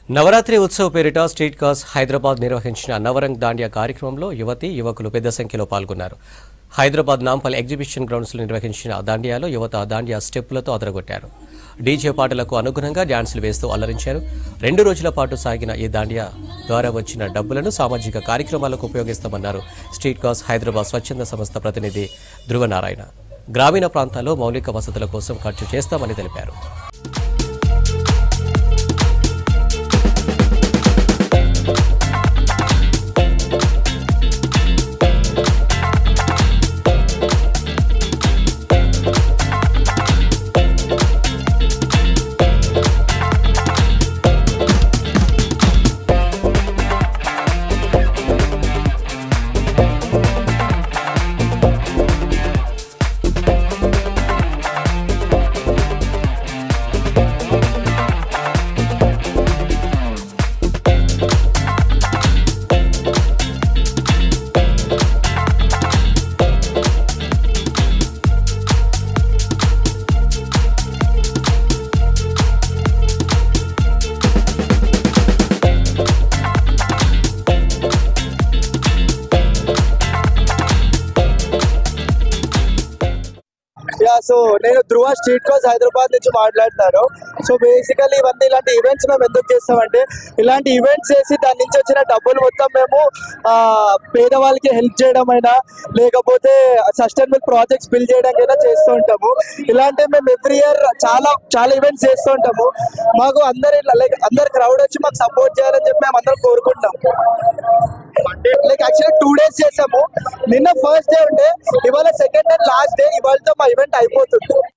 నవరాత్రి ఉత్సవ్ పేరిట street cars Hyderabad నిర్వహించిన నవరంగ్ దాండియా కార్యక్రమంలో యువతి యువకులు పెద్ద సంఖ్యలో పాల్గొన్నారు హైదరాబాద్ నాంపల్ ఎగ్జిబిషన్ గ్రౌండ్స్లో నిర్వహించిన దాండియాలో యువత దాండియా స్టెప్పులతో అదరగొట్టారు డీజే పాటలకు అనుగుణంగా డ్యాన్సులు వేస్తూ అల్లరించారు రెండు రోజుల పాటు సాగిన ఈ దాండియా ద్వారా వచ్చిన డబ్బులను సామాజిక కార్యక్రమాలకు ఉపయోగిస్తామన్నారు స్ట్రీట్ కార్స్ హైదరాబాద్ స్వచ్ఛంద సంస్థ ప్రతినిధి ధృవనారాయణ గ్రామీణ ప్రాంతాల్లో మౌలిక వసతుల కోసం ఖర్చు చేస్తామని తెలిపారు యా సో నేను ధృవ స్ట్రీట్ కోస్ హైదరాబాద్ నుంచి మాట్లాడుతున్నాను సో బేసికలీ ఇవన్నీ ఇలాంటి ఈవెంట్స్ మేము ఎందుకు చేస్తామంటే ఇలాంటి ఈవెంట్స్ చేసి దాని నుంచి వచ్చిన డబ్బులు మొత్తం మేము ఆ, పేదవాళ్ళకి హెల్ప్ చేయడం అయినా లేకపోతే సస్టైనబుల్ ప్రాజెక్ట్స్ బిల్డ్ చేయడానికైనా చేస్తూ ఉంటాము ఇలాంటి మేము ఎవ్రీ ఇయర్ చాలా చాలా ఈవెంట్స్ చేస్తూ ఉంటాము మాకు అందరి లైక్ అందరు క్రౌడ్ వచ్చి మాకు సపోర్ట్ చేయాలని చెప్పి మేము అందరం కోరుకుంటాం లైక్ యాక్చువల్లీ టూ డేస్ చేసాము నిన్న ఫస్ట్ డే ఉండే ఇవాళ సెకండ్ అండ్ లాస్ట్ డే ఇవాళతో మా ఈవెంట్ అయిపోతుంది